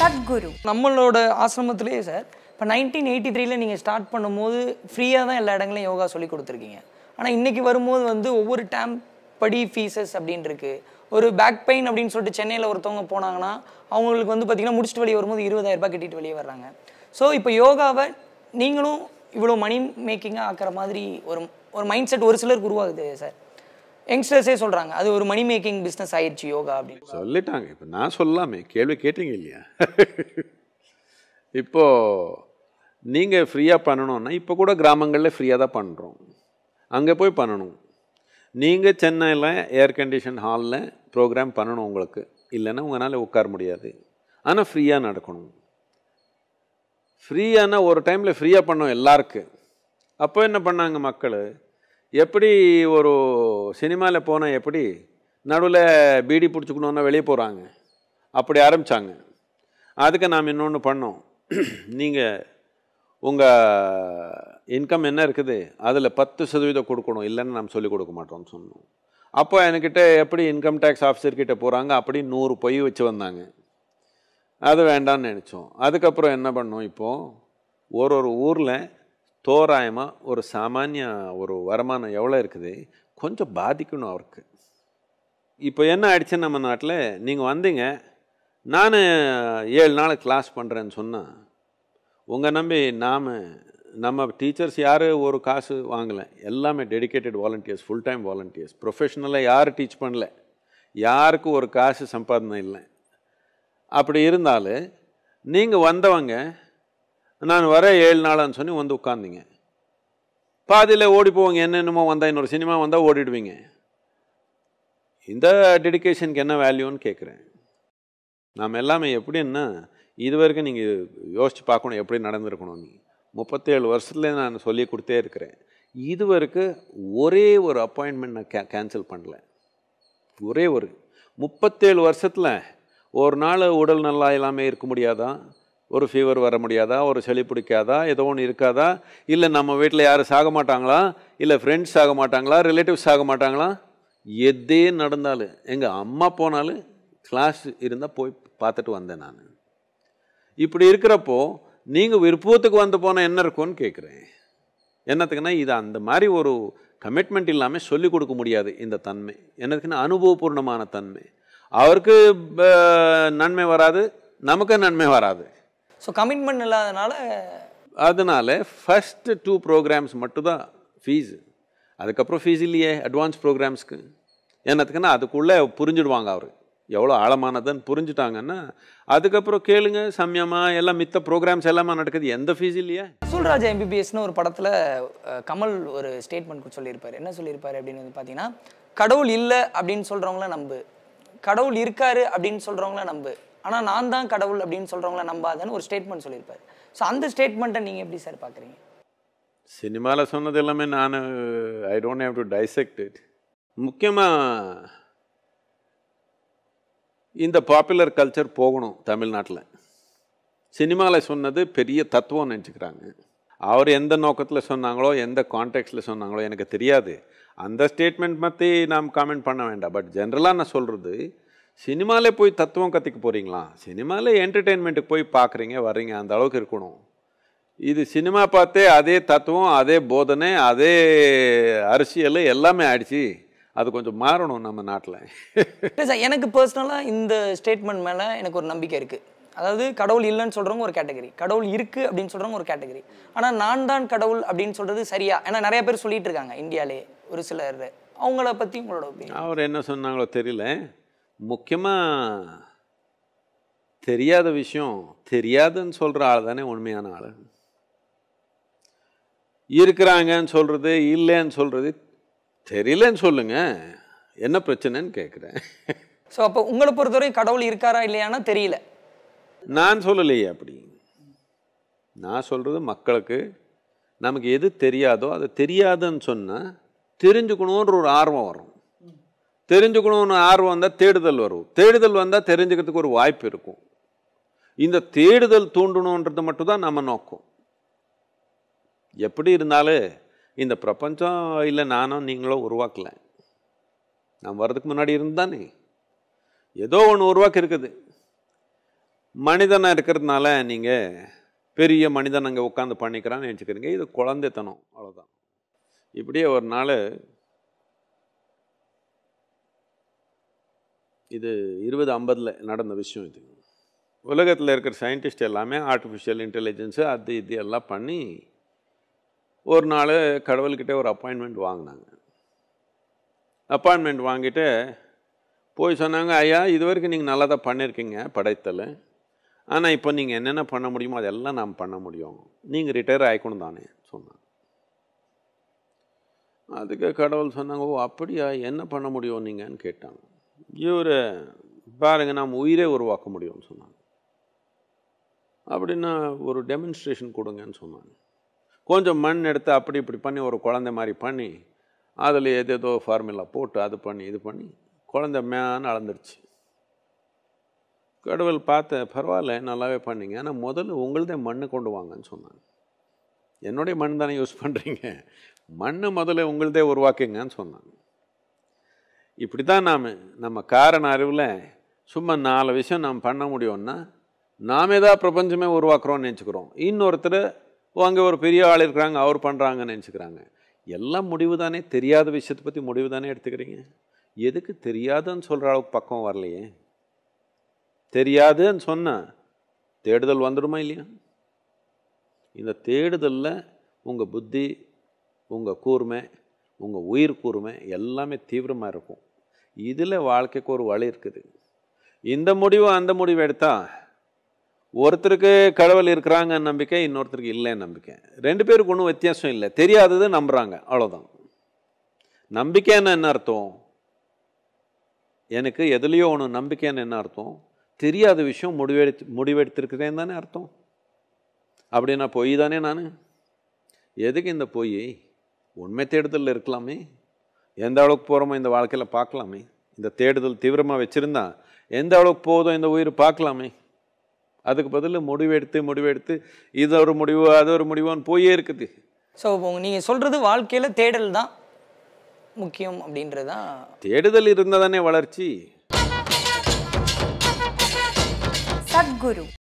சத்குரு நம்மளோட ஆசிரமத்திலேயே சார் இப்போ நைன்டீன் எயிட்டி த்ரீல நீங்கள் ஸ்டார்ட் பண்ணும்போது ஃப்ரீயாக தான் எல்லா இடங்களையும் யோகா சொல்லி கொடுத்துருக்கீங்க ஆனால் இன்னைக்கு வரும்போது வந்து ஒவ்வொரு டேம் படி ஃபீஸஸ் அப்படின்னு இருக்கு ஒரு பேக் பெயின் அப்படின்னு சொல்லிட்டு சென்னையில் ஒருத்தவங்க போனாங்கன்னா அவங்களுக்கு வந்து பார்த்தீங்கன்னா முடிச்சுட்டு வெளியே வரும்போது இருபதாயிரம் ரூபாய் கட்டிட்டு வெளியே வர்றாங்க ஸோ இப்போ யோகாவை நீங்களும் இவ்வளோ மணி மேக்கிங்காக ஆக்குற மாதிரி ஒரு ஒரு மைண்ட் செட் ஒரு சிலருக்கு உருவாகுது சார் யங்ஸ்டர்ஸே சொல்கிறாங்க அது ஒரு மணி மேக்கிங் பிஸ்னஸ் ஆயிடுச்சு யோகா அப்படின்னு சொல்லிட்டாங்க இப்போ நான் சொல்லலாமே கேள்வி கேட்டீங்க இல்லையா இப்போ நீங்கள் ஃப்ரீயாக பண்ணணும்னா இப்போ கூட கிராமங்களில் ஃப்ரீயாக தான் பண்ணுறோம் அங்கே போய் பண்ணணும் நீங்கள் சென்னையில் ஏர் கண்டிஷன் ஹாலில் ப்ரோக்ராம் பண்ணணும் உங்களுக்கு இல்லைன்னா உங்களால் உட்கார முடியாது ஆனால் ஃப்ரீயாக நடக்கணும் ஃப்ரீயான ஒரு டைமில் ஃப்ரீயாக பண்ணோம் எல்லாருக்கு அப்போ என்ன பண்ணாங்க மக்கள் எப்படி ஒரு சினிமாவில் போனால் எப்படி நடுவில் பீடி பிடிச்சிக்கணுன்னா வெளியே போகிறாங்க அப்படி ஆரம்பித்தாங்க அதுக்கு நாம் இன்னொன்று பண்ணோம் நீங்கள் உங்கள் இன்கம் என்ன இருக்குது அதில் பத்து சதவீதம் கொடுக்கணும் இல்லைன்னு நாம் சொல்லிக் கொடுக்க மாட்டோம்னு சொன்னோம் அப்போ என்கிட்ட எப்படி இன்கம் டேக்ஸ் ஆஃபீஸர்கிட்ட போகிறாங்க அப்படி நூறு பொய் வச்சு வந்தாங்க அது வேண்டாம்னு நினச்சோம் அதுக்கப்புறம் என்ன பண்ணோம் இப்போது ஒரு ஒரு ஊரில் தோராயமாக ஒரு சாமானிய ஒரு வருமானம் எவ்வளோ இருக்குது கொஞ்சம் பாதிக்கணும் அவருக்கு இப்போ என்ன ஆயிடுச்சு நம்ம நாட்டில் நீங்கள் வந்தீங்க நான் ஏழு நாள் கிளாஸ் பண்ணுறேன்னு சொன்னால் உங்கள் நம்பி நாம் நம்ம டீச்சர்ஸ் யார் ஒரு காசு வாங்கலை எல்லாமே dedicated volunteers full time volunteers ப்ரொஃபஷனலாக யாரும் டீச் பண்ணல யாருக்கும் ஒரு காசு சம்பாதனை இல்லை அப்படி இருந்தாலும் நீங்கள் வந்தவங்க நான் வர ஏழு நாளான்னு சொல்லி வந்து உட்காந்தீங்க பாதியில் ஓடி போவாங்க என்னென்னமோ வந்தால் இன்னொரு சினிமா வந்தால் ஓடிடுவீங்க இந்த டெடிகேஷனுக்கு என்ன வேல்யூன்னு கேட்குறேன் நாம் எல்லாமே எப்படின்னா இது வரைக்கும் நீங்கள் யோசித்து பார்க்கணும் எப்படி நடந்திருக்கணும் நீ முப்பத்தேழு வருஷத்துல நான் சொல்லி கொடுத்தே இருக்கிறேன் இது வரைக்கும் ஒரே ஒரு அப்பாயின்மெண்ட் நான் கே கேன்சல் பண்ணல ஒரே ஒரு முப்பத்தேழு வருஷத்தில் ஒரு நாள் உடல் நல்லா இல்லாமல் இருக்க முடியாதா ஒரு ஃபீவர் வர முடியாதா ஒரு சளி பிடிக்காதா ஏதோ ஒன்று இருக்காதா இல்லை நம்ம வீட்டில் யாரும் சாக மாட்டாங்களா இல்லை ஃப்ரெண்ட்ஸ் சாக மாட்டாங்களா ரிலேட்டிவ்ஸ் சாக மாட்டாங்களா எதே நடந்தாலும் எங்கள் அம்மா போனாலும் கிளாஸ் இருந்தால் போய் பார்த்துட்டு வந்தேன் நான் இப்படி இருக்கிறப்போ நீங்கள் விருப்பத்துக்கு வந்து போனால் என்ன இருக்கும்னு கேட்குறேன் என்னத்துக்குன்னா இது அந்த மாதிரி ஒரு கமிட்மெண்ட் இல்லாமல் சொல்லிக் கொடுக்க முடியாது இந்த தன்மை என்னதுக்குன்னா அனுபவபூர்ணமான தன்மை அவருக்கு ப- நன்மை வராது நமக்கு நன்மை வராது ஸோ கமிட்மெண்ட் இல்லாதனால அதனால ஃபஸ்ட்டு டூ ப்ரோக்ராம்ஸ் மட்டும்தான் ஃபீஸ் அதுக்கப்புறம் ஃபீஸ் இல்லையே அட்வான்ஸ் ப்ரோக்ராம்ஸ்க்கு என்னத்துக்குன்னா அதுக்குள்ளே புரிஞ்சிடுவாங்க அவர் எவ்வளோ ஆழமானதுன்னு புரிஞ்சுட்டாங்கன்னா அதுக்கப்புறம் கேளுங்க சமயமா எல்லாம் மித்த ப்ரோக்ராம்ஸ் எல்லாமே நடக்குது எந்த ஃபீஸ் இல்லையே சூல்ராஜ் எம்பிபிஎஸ்னு ஒரு படத்தில் கமல் ஒரு ஸ்டேட்மெண்ட் சொல்லியிருப்பார் என்ன சொல்லியிருப்பாரு அப்படின்னு வந்து பார்த்தீங்கன்னா கடவுள் இல்லை அப்படின்னு சொல்கிறவங்கள நம்பு கடவுள் இருக்காரு அப்படின்னு சொல்கிறவங்கள நம்பு ஆனால் நான் தான் கடவுள் அப்படின்னு சொல்கிறவங்கள நம்பாதன்னு ஒரு ஸ்டேட்மெண்ட் சொல்லியிருப்பாரு ஸோ அந்த ஸ்டேட்மெண்ட்டை நீங்கள் எப்படி சார் பார்க்குறீங்க சினிமாவில் சொன்னது எல்லாமே நான் I don't have to dissect it முக்கியமாக இந்த பாப்புலர் கல்ச்சர் போகணும் தமிழ்நாட்டில் சினிமாவில் சொன்னது பெரிய தத்துவம் நினச்சிக்கிறாங்க அவர் எந்த நோக்கத்தில் சொன்னாங்களோ எந்த கான்டெக்ட்ஸில் சொன்னாங்களோ எனக்கு தெரியாது அந்த ஸ்டேட்மெண்ட் பற்றி நாம் காமெண்ட் பண்ண வேண்டாம் பட் ஜென்ரலாக நான் சொல்கிறது சினிமாலே போய் தத்துவம் கற்றுக்க போகிறீங்களா சினிமாவில் என்டர்டெயின்மெண்ட்டுக்கு போய் பார்க்குறீங்க வர்றீங்க அந்த அளவுக்கு இருக்கணும் இது சினிமா பார்த்தே அதே தத்துவம் அதே போதனை அதே அரசியல் எல்லாமே ஆயிடுச்சு அது கொஞ்சம் மாறணும் நம்ம நாட்டில் இல்லை சார் எனக்கு பர்சனலாக இந்த ஸ்டேட்மெண்ட் மேலே எனக்கு ஒரு நம்பிக்கை இருக்குது அதாவது கடவுள் இல்லைன்னு சொல்கிறவங்க ஒரு கேட்டகரி கடவுள் இருக்குது அப்படின்னு சொல்கிறவங்க ஒரு கேட்டகரி ஆனால் நான் தான் கடவுள் அப்படின்னு சொல்கிறது சரியா ஏன்னா நிறைய பேர் சொல்லிட்டு இருக்காங்க இந்தியாலே ஒரு சிலர் அவங்கள பற்றி உங்களோட ஒப்பீனியன் அவர் என்ன சொன்னாங்களோ தெரியல முக்கியமாக தெரியாத விஷயம் தெரியாதுன்னு சொல்கிற ஆள் தானே உண்மையான ஆள் இருக்கிறாங்கன்னு சொல்கிறது இல்லைன்னு சொல்கிறது தெரியலன்னு சொல்லுங்க என்ன பிரச்சனைன்னு கேட்குறேன் ஸோ அப்போ உங்களை பொறுத்தவரை கடவுள் இருக்காரா இல்லையானா தெரியல நான் சொல்லலையே அப்படி நான் சொல்கிறது மக்களுக்கு நமக்கு எது தெரியாதோ அது தெரியாதுன்னு சொன்னால் தெரிஞ்சுக்கணுன்ற ஒரு ஆர்வம் வரும் தெரிஞ்சுக்கணும்னு ஆர்வம் வந்தால் தேடுதல் வரும் தேடுதல் வந்தால் தெரிஞ்சுக்கிறதுக்கு ஒரு வாய்ப்பு இருக்கும் இந்த தேடுதல் தூண்டணுன்றது மட்டும்தான் நம்ம நோக்கம் எப்படி இருந்தாலும் இந்த பிரபஞ்சம் இல்லை நானும் நீங்களும் உருவாக்கல நான் வர்றதுக்கு முன்னாடி இருந்தானே ஏதோ ஒன்று உருவாக்கி இருக்குது மனிதனாக இருக்கிறதுனால நீங்கள் பெரிய மனிதன் அங்கே உட்காந்து பண்ணிக்கிறான்னு நினச்சிக்கிறீங்க இது குழந்தைத்தனம் அவ்வளோதான் இப்படியே ஒரு நாள் இது இருபது ஐம்பதில் நடந்த விஷயம் இது உலகத்தில் இருக்கிற சயின்டிஸ்ட் எல்லாமே ஆர்டிஃபிஷியல் இன்டெலிஜென்ஸு அது இது எல்லாம் பண்ணி ஒரு நாள் கடவுள்கிட்ட ஒரு அப்பாயின்மெண்ட் வாங்கினாங்க அப்பாயின்மெண்ட் வாங்கிட்டு போய் சொன்னாங்க ஐயா இது வரைக்கும் நீங்கள் நல்லா தான் பண்ணியிருக்கீங்க படைத்தல் ஆனால் இப்போ நீங்கள் என்னென்ன பண்ண முடியுமோ அதெல்லாம் நாம் பண்ண முடியும் நீங்கள் ரிட்டையர் ஆகிக்கணும் தானே சொன்னாங்க அதுக்கு கடவுள் சொன்னாங்க ஓ அப்படியா என்ன பண்ண முடியும் நீங்கன்னு கேட்டாங்க இவர் பாருங்க நாம் உயிரே உருவாக்க முடியும்னு சொன்னாங்க அப்படின்னா ஒரு டெமான்ஸ்ட்ரேஷன் கொடுங்கன்னு சொன்னாங்க கொஞ்சம் மண் எடுத்து அப்படி இப்படி பண்ணி ஒரு குழந்தை மாதிரி பண்ணி அதில் எது ஏதோ ஃபார்முலா போட்டு அது பண்ணி இது பண்ணி குழந்தை மேன்னு அளந்துருச்சு கடவுள் பார்த்த பரவாயில்ல நல்லாவே பண்ணீங்க ஆனால் முதல்ல உங்களுதே மண்ணு கொண்டு வாங்கன்னு சொன்னாங்க என்னுடைய மண் தானே யூஸ் பண்ணுறீங்க மண்ணை முதல்ல உங்களுதே உருவாக்குங்கன்னு சொன்னாங்க இப்படி தான் நாம் நம்ம காரண அறிவில் சும்மா நாலு விஷயம் நாம் பண்ண முடியும்னா நாமே தான் பிரபஞ்சமே உருவாக்குறோம்னு நினச்சிக்கிறோம் இன்னொருத்தர் ஓ அங்கே ஒரு பெரிய ஆள் இருக்கிறாங்க அவர் பண்ணுறாங்கன்னு நினச்சிக்கிறாங்க எல்லாம் முடிவு தானே தெரியாத விஷயத்தை பற்றி முடிவு தானே எடுத்துக்கிறீங்க எதுக்கு தெரியாதுன்னு சொல்கிற அளவுக்கு பக்கம் வரலையே தெரியாதுன்னு சொன்னால் தேடுதல் வந்துடுமா இல்லையா இந்த தேடுதலில் உங்கள் புத்தி உங்கள் கூர்மை உங்கள் உயிர் கூர்மை எல்லாமே தீவிரமாக இருக்கும் இதில் வாழ்க்கைக்கு ஒரு வழி இருக்குது இந்த முடிவு அந்த முடிவு எடுத்தால் ஒருத்தருக்கு கடவுள் இருக்கிறாங்க நம்பிக்கை இன்னொருத்தருக்கு இல்லைன்னு நம்பிக்கை ரெண்டு பேருக்கு ஒன்றும் வித்தியாசம் இல்லை தெரியாதது நம்புகிறாங்க அவ்வளோதான் நம்பிக்கைன்னு என்ன அர்த்தம் எனக்கு எதுலேயோ ஒன்று நம்பிக்கைன்னு என்ன அர்த்தம் தெரியாத விஷயம் முடிவெடுத்து முடிவெடுத்திருக்கிறேன் தானே அர்த்தம் அப்படின்னா பொய் தானே நான் எதுக்கு இந்த பொய் உண்மை தேடுதலில் இருக்கலாமே எந்த அளவுக்கு போகிறோமோ இந்த வாழ்க்கையில் பார்க்கலாமே இந்த தேடுதல் தீவிரமாக வச்சுருந்தா எந்த அளவுக்கு போதும் இந்த உயிர் பார்க்கலாமே அதுக்கு பதில் முடிவெடுத்து முடிவெடுத்து இது ஒரு முடிவு அது ஒரு முடிவுன்னு போயே இருக்குது ஸோ இப்போ நீங்கள் சொல்கிறது வாழ்க்கையில் தேடல் தான் முக்கியம் அப்படின்றது தான் தேடுதல் இருந்தால் தானே வளர்ச்சி சத்குரு